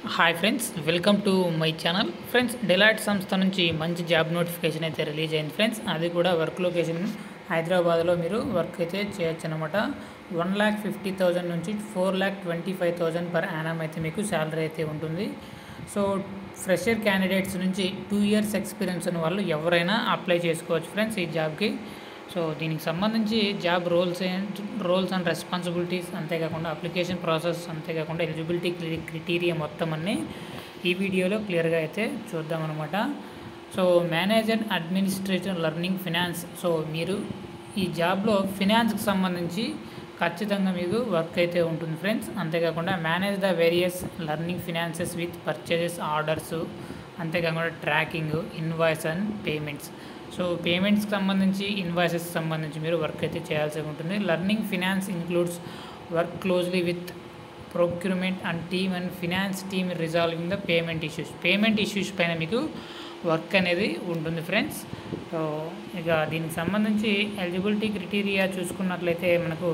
hi friends welcome to my channel friends Deloitte సంస్థ నుంచి మంచి జాబ్ నోటిఫికేషన్ అయితే రిలీజ్ అయింది ఫ్రెండ్స్ అది కూడా వర్క్ లొకేషన్ హైదరాబాద్లో మీరు వర్క్ అయితే చేయొచ్చు అనమాట వన్ ల్యాక్ ఫిఫ్టీ థౌజండ్ నుంచి four lakh twenty five thousand per annum అయితే మీకు శాలరీ అయితే ఉంటుంది సో ఫ్రెషర్ క్యాండిడేట్స్ నుంచి టూ ఇయర్స్ ఎక్స్పీరియన్స్ ఉన్న వాళ్ళు ఎవరైనా అప్లై చేసుకోవచ్చు ఫ్రెండ్స్ ఈ జాబ్కి సో దీనికి సంబంధించి job roles and roles and responsibilities అంతేకాకుండా అప్లికేషన్ ప్రాసెస్ అంతేకాకుండా ఎలిజిబిలిటీ క్రిటీరియా మొత్తం అన్నీ ఈ వీడియోలో క్లియర్గా అయితే చూద్దామన్నమాట so manager administrative learning finance so మీరు ఈ జాబ్లో ఫినాన్స్కి సంబంధించి ఖచ్చితంగా మీకు వర్క్ అయితే ఉంటుంది ఫ్రెండ్స్ అంతేకాకుండా manage the various learning finances with purchases orders అంతేకాకుండా tracking invoice and payments so పేమెంట్స్కి సంబంధించి ఇన్వాయిసెస్ సంబంధించి మీరు వర్క్ అయితే చేయాల్సి ఉంటుంది learning finance includes work closely with procurement and team and finance team resolving the payment issues payment issues పైన మీకు వర్క్ అనేది ఉంటుంది ఫ్రెండ్స్ సో ఇక దీనికి సంబంధించి ఎలిజిబిలిటీ క్రిటీరియా చూసుకున్నట్లయితే మనకు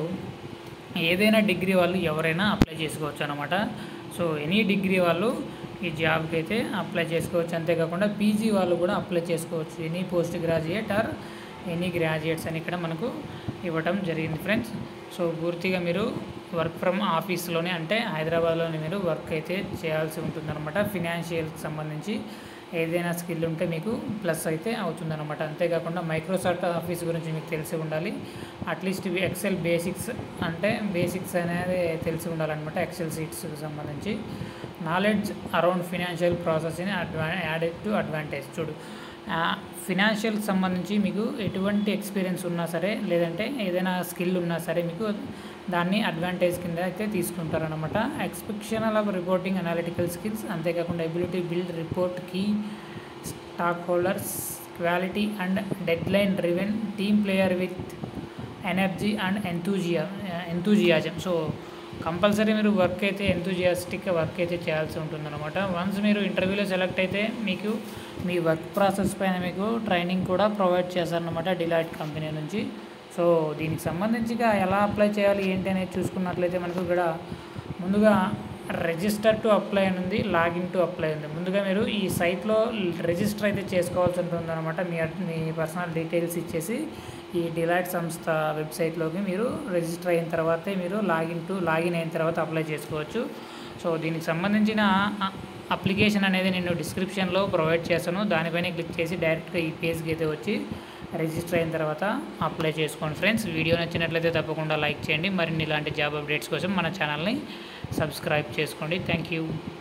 ఏదైనా డిగ్రీ వాళ్ళు ఎవరైనా అప్లై చేసుకోవచ్చు అనమాట సో ఎనీ డిగ్రీ వాళ్ళు ఈ జాబ్కి అయితే అప్లై చేసుకోవచ్చు అంతేకాకుండా పీజీ వాళ్ళు కూడా అప్లై చేసుకోవచ్చు any post graduate or any graduates అని ఇక్కడ మనకు ఇవ్వటం జరిగింది ఫ్రెండ్స్ సో పూర్తిగా మీరు వర్క్ ఫ్రమ్ ఆఫీస్లోనే అంటే హైదరాబాద్లోనే మీరు వర్క్ అయితే చేయాల్సి ఉంటుందన్నమాట ఫినాన్షియల్కి సంబంధించి ఏదైనా స్కిల్ ఉంటే మీకు ప్లస్ అయితే అవుతుందన్నమాట అంతేకాకుండా మైక్రోసాఫ్ట్ ఆఫీస్ గురించి మీకు తెలిసి ఉండాలి అట్లీస్ట్ ఇవి ఎక్సెల్ బేసిక్స్ అంటే బేసిక్స్ అనేది తెలిసి ఉండాలన్నమాట ఎక్సెల్ సీట్స్కి సంబంధించి నాలెడ్జ్ అరౌండ్ ఫినాన్షియల్ ప్రాసెస్ అని అడ్వా యాడెడ్ టు అడ్వాంటేజ్ చూడు ఫినాన్షియల్ సంబంధించి మీకు ఎటువంటి ఎక్స్పీరియన్స్ ఉన్నా సరే లేదంటే ఏదైనా స్కిల్ ఉన్నా సరే మీకు దాన్ని అడ్వాంటేజ్ కింద అయితే తీసుకుంటారనమాట exceptional of reporting analytical skills అంతేకాకుండా ability build report key stakeholders quality and deadline driven team player with energy and ఎంతూజియా ఎంతూజియాజం సో కంపల్సరీ మీరు వర్క్ అయితే ఎంతూజియాస్టిక్గా వర్క్ అయితే చేయాల్సి ఉంటుందన్నమాట వన్స్ మీరు ఇంటర్వ్యూలో సెలెక్ట్ అయితే మీకు మీ వర్క్ ప్రాసెస్ పైన మీకు ట్రైనింగ్ కూడా ప్రొవైడ్ చేస్తారనమాట డిలైట్ కంపెనీ నుంచి సో దీనికి సంబంధించిగా ఎలా అప్లై చేయాలి ఏంటి అనేది చూసుకున్నట్లయితే మనకు ఇక్కడ ముందుగా రిజిస్టర్ టు అప్లై అని ఉంది లాగిన్ టు అప్లై ఉంది ముందుగా మీరు ఈ సైట్లో రిజిస్టర్ అయితే చేసుకోవాల్సి ఉంటుంది అనమాట మీ మీ పర్సనల్ డీటెయిల్స్ ఇచ్చేసి ఈ డిలైట్ సంస్థ వెబ్సైట్లోకి మీరు రిజిస్టర్ అయిన తర్వాతే మీరు లాగిన్ టు లాగిన్ అయిన తర్వాత అప్లై చేసుకోవచ్చు సో దీనికి సంబంధించిన అప్లికేషన్ అనేది నేను డిస్క్రిప్షన్లో ప్రొవైడ్ చేస్తాను దానిపైన క్లిక్ చేసి డైరెక్ట్గా ఈ పేజ్కి అయితే వచ్చి రిజిస్టర్ అయిన తర్వాత అప్లై చేసుకోండి ఫ్రెండ్స్ వీడియో నచ్చినట్లయితే తప్పకుండా లైక్ చేయండి మరిన్ని ఇలాంటి జాబ్ అప్డేట్స్ కోసం మన ఛానల్ని సబ్స్క్రైబ్ చేసుకోండి థ్యాంక్ యూ